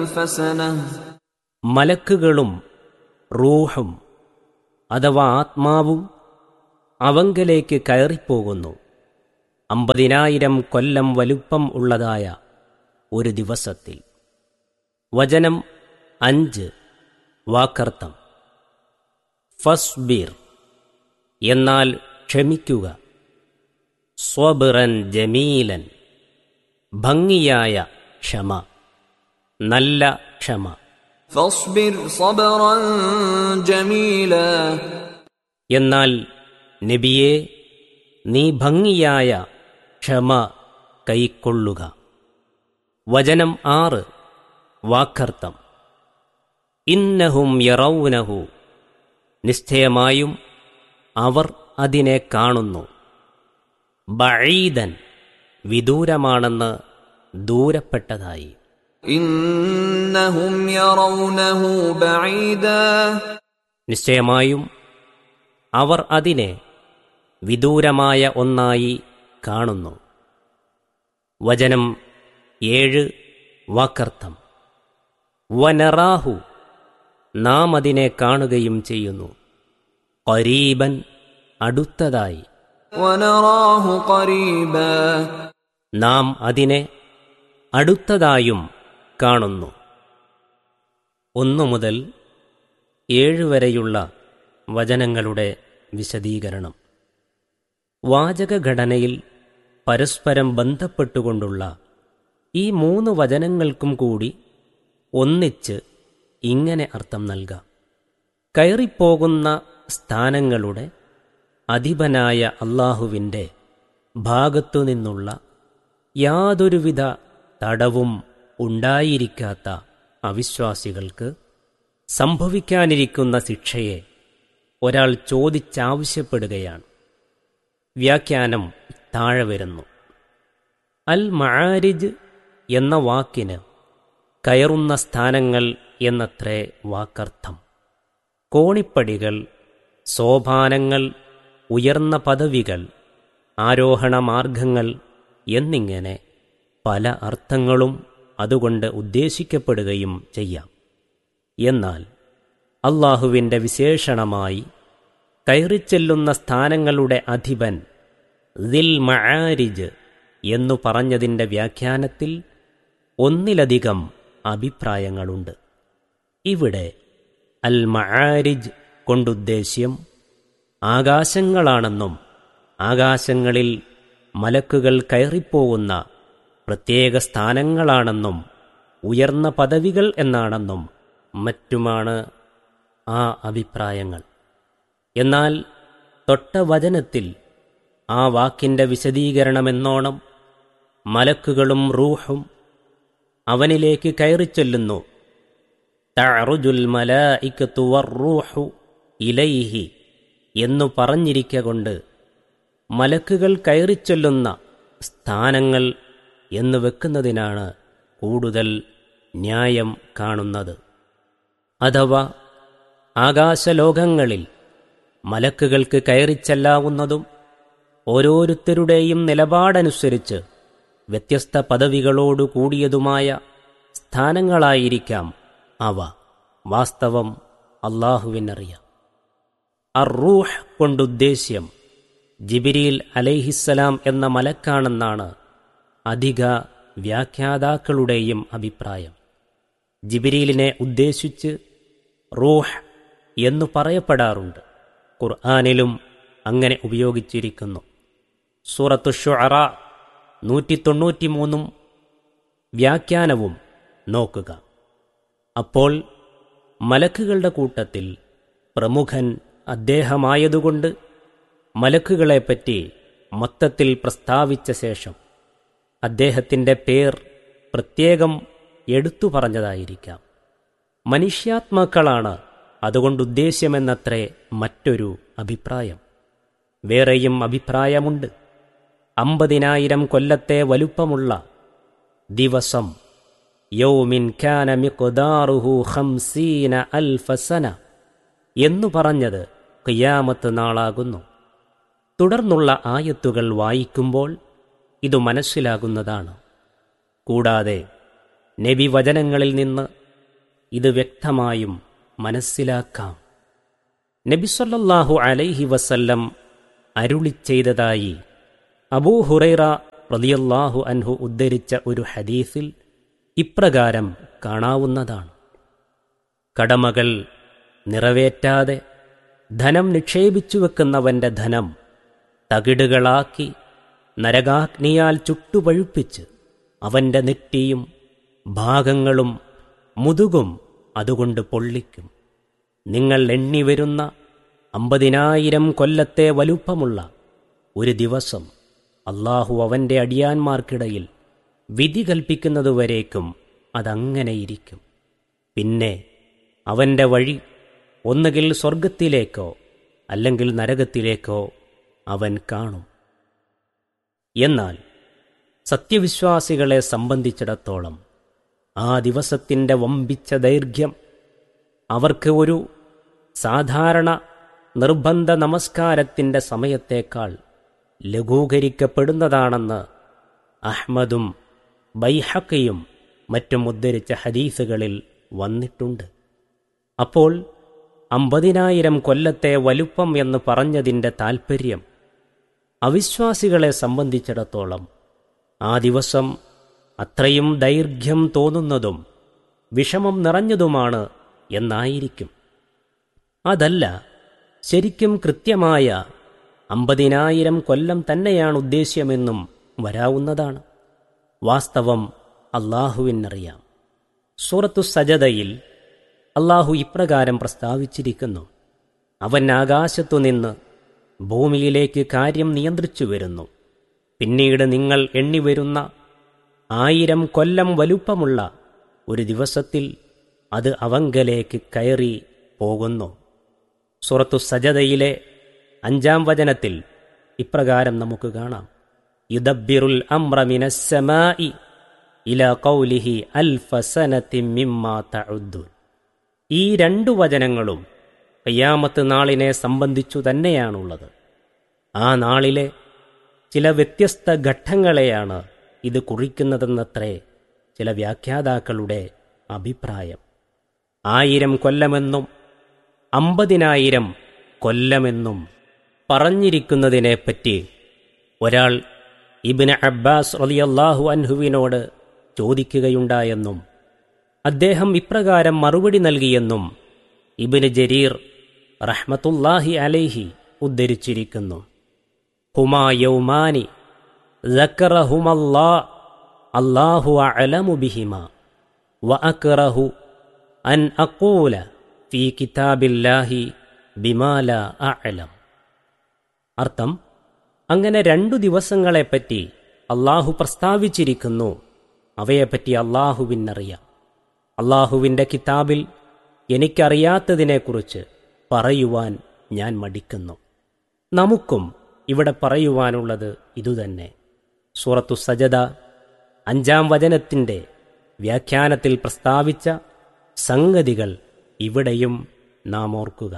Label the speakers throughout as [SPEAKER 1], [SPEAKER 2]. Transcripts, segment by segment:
[SPEAKER 1] فسنة
[SPEAKER 2] മലക്കുകളും റൂഹും അഥവാ ആത്മാവും അവങ്കലേക്ക് കയറിപ്പോകുന്നു അമ്പതിനായിരം കൊല്ലം വലുപ്പം ഉള്ളതായ ഒരു ദിവസത്തിൽ വചനം അഞ്ച് വാക്കർത്ഥം ഫസ്ബീർ എന്നാൽ ക്ഷമിക്കുക സ്വബിറൻ ജമീലൻ ഭംഗിയായ ക്ഷമ നല്ല ക്ഷമ
[SPEAKER 1] فاصبر صبرا جميلا
[SPEAKER 2] എന്നാൽ നബിയെ നീ ഭംഗിയായ ക്ഷമ കൈക്കൊള്ളുക വചനം ആറ് വാക്കർത്ഥം ഇന്നഹും യറൗനഹു നിശ്ചയമായും അവർ അതിനെ കാണുന്നു ബഴീദൻ വിദൂരമാണെന്ന് ദൂരപ്പെട്ടതായി
[SPEAKER 1] إنهم يرونه بعيدا
[SPEAKER 2] നിശ്ചയമായും അവർ അതിനെ വിദൂരമായ ഒന്നായി കാണുന്നു വചനം ഏഴ് വാക്കർത്ഥം വനറാഹു നാം അതിനെ കാണുകയും ചെയ്യുന്നു കരീബൻ അടുത്തതായി
[SPEAKER 1] ونراه قريبا
[SPEAKER 2] നാം അതിനെ അടുത്തതായും കാണുന്നു ഒന്നു മുതൽ ഏഴ് വരെയുള്ള വചനങ്ങളുടെ വിശദീകരണം വാചകഘടനയിൽ പരസ്പരം ബന്ധപ്പെട്ടുകൊണ്ടുള്ള ഈ മൂന്ന് വചനങ്ങൾക്കും കൂടി ഒന്നിച്ച് ഇങ്ങനെ അർത്ഥം നൽകാം കയറിപ്പോകുന്ന സ്ഥാനങ്ങളുടെ അധിപനായ അള്ളാഹുവിൻ്റെ ഭാഗത്തുനിന്നുള്ള യാതൊരുവിധ തടവും ഉണ്ടായിരിക്കാത്ത അവിശ്വാസികൾക്ക് സംഭവിക്കാനിരിക്കുന്ന ശിക്ഷയെ ഒരാൾ ചോദിച്ചാവശ്യപ്പെടുകയാണ് വ്യാഖ്യാനം താഴെ വരുന്നു അൽ മആരിജ് എന്ന വാക്കിന് കയറുന്ന സ്ഥാനങ്ങൾ എന്നത്രേ വാക്കർത്ഥം കോണിപ്പടികൾ സോപാനങ്ങൾ ഉയർന്ന പദവികൾ ആരോഹണ മാർഗങ്ങൾ എന്നിങ്ങനെ പല അർത്ഥങ്ങളും അതുകൊണ്ട് ഉദ്ദേശിക്കപ്പെടുകയും ചെയ്യാം എന്നാൽ അള്ളാഹുവിൻ്റെ വിശേഷണമായി കയറിച്ചെല്ലുന്ന സ്ഥാനങ്ങളുടെ അധിപൻ ദിൽ മആരിജ് എന്നു പറഞ്ഞതിൻ്റെ വ്യാഖ്യാനത്തിൽ ഒന്നിലധികം അഭിപ്രായങ്ങളുണ്ട് ഇവിടെ അൽ മആരിജ് കൊണ്ടുദ്ദേശ്യം ആകാശങ്ങളാണെന്നും ആകാശങ്ങളിൽ മലക്കുകൾ കയറിപ്പോകുന്ന പ്രത്യേക സ്ഥാനങ്ങളാണെന്നും ഉയർന്ന പദവികൾ എന്നാണെന്നും മറ്റുമാണ് ആ അഭിപ്രായങ്ങൾ എന്നാൽ തൊട്ട വചനത്തിൽ ആ വാക്കിൻ്റെ വിശദീകരണമെന്നോണം മലക്കുകളും റൂഹും അവനിലേക്ക് കയറിച്ചൊല്ലുന്നു തഅറുജുൽ മലായിക്കത്തു വറൂഹു ഇലൈഹി എന്നു പറഞ്ഞിരിക്ക കൊണ്ട് മലക്കുകൾ കയറിച്ചൊല്ലുന്ന സ്ഥാനങ്ങൾ എന്ന് വെക്കുന്നതിനാണ് കൂടുതൽ ന്യായം കാണുന്നത് അഥവാ ആകാശലോകങ്ങളിൽ മലക്കുകൾക്ക് കയറിച്ചെല്ലാവുന്നതും ഓരോരുത്തരുടെയും നിലപാടനുസരിച്ച് വ്യത്യസ്ത പദവികളോടു കൂടിയതുമായ സ്ഥാനങ്ങളായിരിക്കാം അവ വാസ്തവം അള്ളാഹുവിനറിയാം അറൂഹ് കൊണ്ടുദ്ദേശ്യം ജിബിരിൽ അലൈഹിസ്സലാം എന്ന മലക്കാണെന്നാണ് അധിക വ്യാഖ്യാതാക്കളുടെയും അഭിപ്രായം ജിബിരിലിനെ ഉദ്ദേശിച്ച് റൂഹ് എന്നു പറയപ്പെടാറുണ്ട് ഖുർആാനിലും അങ്ങനെ ഉപയോഗിച്ചിരിക്കുന്നു സൂറത്തു ഷുഅറ നൂറ്റി തൊണ്ണൂറ്റിമൂന്നും വ്യാഖ്യാനവും നോക്കുക അപ്പോൾ മലക്കുകളുടെ കൂട്ടത്തിൽ പ്രമുഖൻ അദ്ദേഹമായതുകൊണ്ട് മലക്കുകളെപ്പറ്റി മൊത്തത്തിൽ പ്രസ്താവിച്ച ശേഷം അദ്ദേഹത്തിൻ്റെ പേർ പ്രത്യേകം എടുത്തു പറഞ്ഞതായിരിക്കാം മനുഷ്യാത്മാക്കളാണ് അതുകൊണ്ടുദ്ദേശ്യമെന്നത്രേ മറ്റൊരു അഭിപ്രായം വേറെയും അഭിപ്രായമുണ്ട് അമ്പതിനായിരം കൊല്ലത്തെ വലുപ്പമുള്ള ദിവസം യൗമിൻ ഖാന മിഖ്ദാറുഹു ഖംസീന അൽഫസന എന്നു പറഞ്ഞത് ഖിയാമത്ത് നാളാകുന്നു തുടർന്നുള്ള ആയത്തുകൾ വായിക്കുമ്പോൾ ഇതു മനസ്സിലാകുന്നതാണ് കൂടാതെ നബി വചനങ്ങളിൽ നിന്ന് ഇത് വ്യക്തമായും മനസ്സിലാക്കാം നബിസ്വല്ലാഹു അലൈഹി വസല്ലം അരുളി ചെയ്തതായി അബൂ ഹുറൈറ റളിയല്ലാഹു അൻഹു ഉദ്ധരിച്ച ഒരു ഹദീസിൽ ഇപ്രകാരം കാണാവുന്നതാണ് കടമകൾ നിറവേറ്റാതെ ധനം നിക്ഷേപിച്ചു വെക്കുന്നവന്റെ ധനം തകിടുകളാക്കി നരകാഗ്നിയാൽ ചുട്ടുപഴുപ്പിച്ച് അവന്റെ നെറ്റിയും ഭാഗങ്ങളും മുതുകും അതുകൊണ്ട് പൊള്ളിക്കും നിങ്ങൾ എണ്ണിവരുന്ന അമ്പതിനായിരം കൊല്ലത്തെ വലുപ്പമുള്ള ഒരു ദിവസം അള്ളാഹു അവന്റെ അടിയാന്മാർക്കിടയിൽ വിധി കൽപ്പിക്കുന്നതുവരേക്കും അതങ്ങനെയിരിക്കും പിന്നെ അവന്റെ വഴി ഒന്നുകിൽ സ്വർഗത്തിലേക്കോ അല്ലെങ്കിൽ നരകത്തിലേക്കോ അവൻ കാണും എന്നാൽ സത്യവിശ്വാസികളെ സംബന്ധിച്ചിടത്തോളം ആ ദിവസത്തിൻ്റെ വമ്പിച്ച ദൈർഘ്യം അവർക്ക് ഒരു സാധാരണ നിർബന്ധ നമസ്കാരത്തിൻ്റെ സമയത്തേക്കാൾ ലഘൂകരിക്കപ്പെടുന്നതാണെന്ന് അഹ്മദും ബൈഹക്കയും മറ്റും ഉദ്ധരിച്ച ഹദീസുകളിൽ വന്നിട്ടുണ്ട് അപ്പോൾ അമ്പതിനായിരം കൊല്ലത്തെ വലുപ്പം എന്ന് പറഞ്ഞതിൻ്റെ താൽപ്പര്യം അവിശ്വാസികളെ സംബന്ധിച്ചിടത്തോളം ആ ദിവസം അത്രയും ദൈർഘ്യം തോന്നുന്നതും വിഷമം നിറഞ്ഞതുമാണ് എന്നായിരിക്കും അതല്ല ശരിക്കും കൃത്യമായ അമ്പതിനായിരം കൊല്ലം തന്നെയാണ് ഉദ്ദേശ്യമെന്നും വരാവുന്നതാണ് വാസ്തവം അള്ളാഹുവിനറിയാം സൂറത്തു സജതയിൽ അള്ളാഹു ഇപ്രകാരം പ്രസ്താവിച്ചിരിക്കുന്നു അവൻ ആകാശത്തുനിന്ന് ഭൂമിയിലേക്ക് കാര്യം നിയന്ത്രിച്ചു വരുന്നു പിന്നീട് നിങ്ങൾ എണ്ണിവരുന്ന ആയിരം കൊല്ലം വലുപ്പമുള്ള ഒരു ദിവസത്തിൽ അത് അവങ്കലേക്ക് കയറി പോകുന്നു സുറത്തു സജതയിലെ അഞ്ചാം വചനത്തിൽ ഇപ്രകാരം നമുക്ക് കാണാം യുദബിറുൽ അമ്രമിനസ്സമായി ഇല കൗലിഹി അൽഫസനത്തി മിമ്മാ തഉദ്ദുൻ ഈ രണ്ടു വചനങ്ങളും കയ്യാമത്ത് നാളിനെ സംബന്ധിച്ചു തന്നെയാണുള്ളത് ആ നാളിലെ ചില വ്യത്യസ്ത ഘട്ടങ്ങളെയാണ് ഇത് കുറിക്കുന്നതെന്നത്രേ ചില വ്യാഖ്യാതാക്കളുടെ അഭിപ്രായം ആയിരം കൊല്ലമെന്നും അമ്പതിനായിരം കൊല്ലമെന്നും പറഞ്ഞിരിക്കുന്നതിനെപ്പറ്റി ഒരാൾ ഇബിന് അബ്ബാസ് റളിയല്ലാഹു അൻഹുവിനോട് ചോദിക്കുകയുണ്ടായെന്നും അദ്ദേഹം ഇപ്രകാരം മറുപടി നൽകിയെന്നും ഇബിന് ജരീർ റഹ്മത്തുല്ലാഹി അലൈഹി ഉദ്ധരിച്ചിരിക്കുന്നു ഹുമാ യൗമാനി ذكرهما അല്ലാഹു അലമു ബിഹിമ وأكره أن أقول في كتاب الله بما لا أعلم അർത്ഥം അങ്ങനെ രണ്ടു ദിവസങ്ങളെപ്പറ്റി അള്ളാഹു പ്രസ്താവിച്ചിരിക്കുന്നു അവയെപ്പറ്റി അള്ളാഹുവിനറിയാം അള്ളാഹുവിൻ്റെ കിതാബിൽ എനിക്കറിയാത്തതിനെക്കുറിച്ച് പറയുവാൻ ഞാൻ മടിക്കുന്നു നമുക്കും ഇവിടെ പറയുവാനുള്ളത് ഇതുതന്നെ സൂറത്തു സജദ അഞ്ചാം വചനത്തിൻ്റെ വ്യാഖ്യാനത്തിൽ പ്രസ്താവിച്ച സംഗതികൾ ഇവിടെയും നാം ഓർക്കുക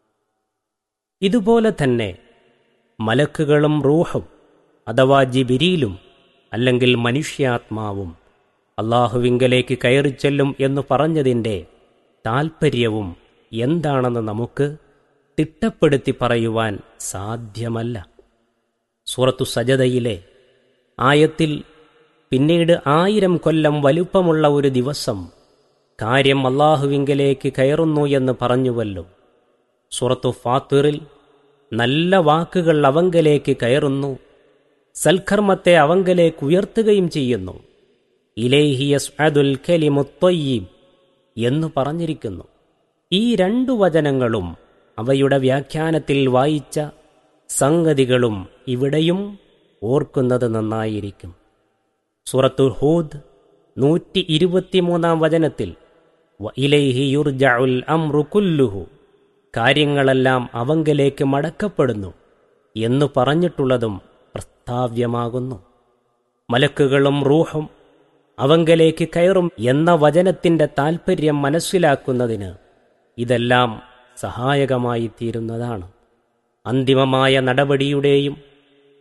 [SPEAKER 2] ഇതുപോലെ തന്നെ മലക്കുകളും റൂഹും അഥവാ ജിബിരിയിലും അല്ലെങ്കിൽ മനുഷ്യാത്മാവും അള്ളാഹുവിങ്കലേക്ക് കയറിച്ചെല്ലും എന്ന് പറഞ്ഞതിൻ്റെ താൽപ്പര്യവും എന്താണെന്ന് നമുക്ക് തിട്ടപ്പെടുത്തി പറയുവാൻ സാധ്യമല്ല സൂറത്തു സജതയിലെ ആയത്തിൽ പിന്നീട് ആയിരം കൊല്ലം വലുപ്പമുള്ള ഒരു ദിവസം കാര്യം അള്ളാഹുവിങ്കലേക്ക് കയറുന്നു എന്ന് പറഞ്ഞുവല്ലോ സൂറത്തു ഫാത്തിറിൽ നല്ല വാക്കുകൾ അവങ്കലേക്ക് കയറുന്നു സൽക്കർമ്മത്തെ അവങ്കലേക്ക് ഉയർത്തുകയും ചെയ്യുന്നു ഇലേഹിയസ് അദുൽ കലിമുത്തൊയ്യീം എന്ന് പറഞ്ഞിരിക്കുന്നു ഈ രണ്ടു വചനങ്ങളും അവയുടെ വ്യാഖ്യാനത്തിൽ വായിച്ച സംഗതികളും ഇവിടെയും ഓർക്കുന്നത് നന്നായിരിക്കും സൂറത്തു ഹൂദ് നൂറ്റി ഇരുപത്തിമൂന്നാം വചനത്തിൽ ഇലൈഹി യുർജഉൽ അംറു കുല്ലുഹു കാര്യങ്ങളെല്ലാം അവങ്കലേക്ക് മടക്കപ്പെടുന്നു എന്നു പറഞ്ഞിട്ടുള്ളതും പ്രസ്താവ്യമാകുന്നു മലക്കുകളും റൂഹും അവങ്കലേക്ക് കയറും എന്ന വചനത്തിന്റെ താൽപ്പര്യം മനസ്സിലാക്കുന്നതിന് ഇതെല്ലാം സഹായകമായി തീരുന്നതാണ് അന്തിമമായ നടപടിയുടെയും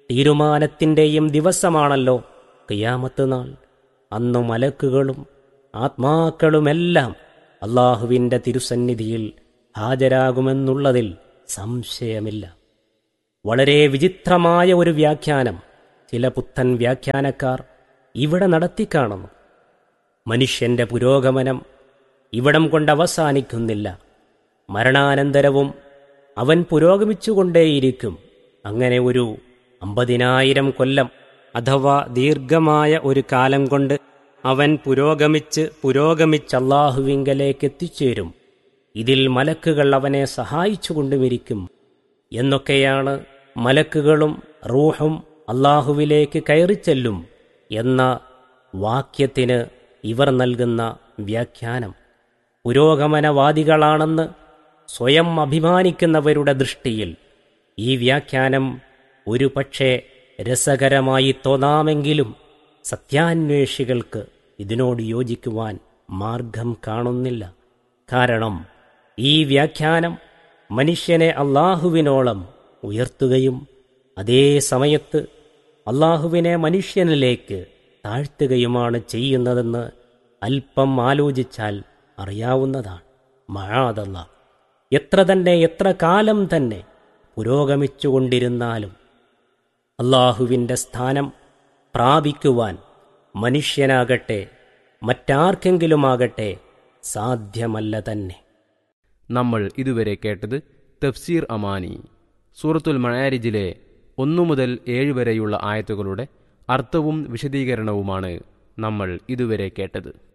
[SPEAKER 2] തീരുമാനത്തിൻ്റെയും ദിവസമാണല്ലോ കിയാമത്ത് നാൾ അന്നു മലക്കുകളും ആത്മാക്കളുമെല്ലാം അള്ളാഹുവിൻ്റെ തിരുസന്നിധിയിൽ ഹാജരാകുമെന്നുള്ളതിൽ സംശയമില്ല വളരെ വിചിത്രമായ ഒരു വ്യാഖ്യാനം ചില പുത്തൻ വ്യാഖ്യാനക്കാർ ഇവിടെ നടത്തിക്കാണുന്നു മനുഷ്യന്റെ പുരോഗമനം ഇവിടം കൊണ്ട് അവസാനിക്കുന്നില്ല മരണാനന്തരവും അവൻ പുരോഗമിച്ചുകൊണ്ടേയിരിക്കും അങ്ങനെ ഒരു അമ്പതിനായിരം കൊല്ലം അഥവാ ദീർഘമായ ഒരു കാലം കൊണ്ട് അവൻ പുരോഗമിച്ച് പുരോഗമിച്ച് അള്ളാഹുവിങ്കലേക്ക് എത്തിച്ചേരും ഇതിൽ മലക്കുകൾ അവനെ സഹായിച്ചുകൊണ്ടുമിരിക്കും എന്നൊക്കെയാണ് മലക്കുകളും റൂഹും അള്ളാഹുവിലേക്ക് കയറിച്ചെല്ലും എന്ന വാക്യത്തിന് ഇവർ നൽകുന്ന വ്യാഖ്യാനം പുരോഗമനവാദികളാണെന്ന് സ്വയം അഭിമാനിക്കുന്നവരുടെ ദൃഷ്ടിയിൽ ഈ വ്യാഖ്യാനം ഒരു പക്ഷേ രസകരമായി തോന്നാമെങ്കിലും സത്യാന്വേഷികൾക്ക് ഇതിനോട് യോജിക്കുവാൻ മാർഗം കാണുന്നില്ല കാരണം ഈ വ്യാഖ്യാനം മനുഷ്യനെ അള്ളാഹുവിനോളം ഉയർത്തുകയും അതേ സമയത്ത് അള്ളാഹുവിനെ മനുഷ്യനിലേക്ക് താഴ്ത്തുകയുമാണ് ചെയ്യുന്നതെന്ന് അല്പം ആലോചിച്ചാൽ അറിയാവുന്നതാണ് മഴാതല്ല എത്ര തന്നെ എത്ര കാലം തന്നെ പുരോഗമിച്ചുകൊണ്ടിരുന്നാലും അള്ളാഹുവിൻ്റെ സ്ഥാനം പ്രാപിക്കുവാൻ മനുഷ്യനാകട്ടെ മറ്റാർക്കെങ്കിലുമാകട്ടെ സാധ്യമല്ല തന്നെ
[SPEAKER 3] നമ്മൾ ഇതുവരെ കേട്ടത് തഫ്സീർ അമാനി സൂറത്തുൽ മഴാരിജിലെ ഒന്നു മുതൽ ഏഴ് വരെയുള്ള ആയത്തുകളുടെ അർത്ഥവും വിശദീകരണവുമാണ് നമ്മൾ ഇതുവരെ കേട്ടത്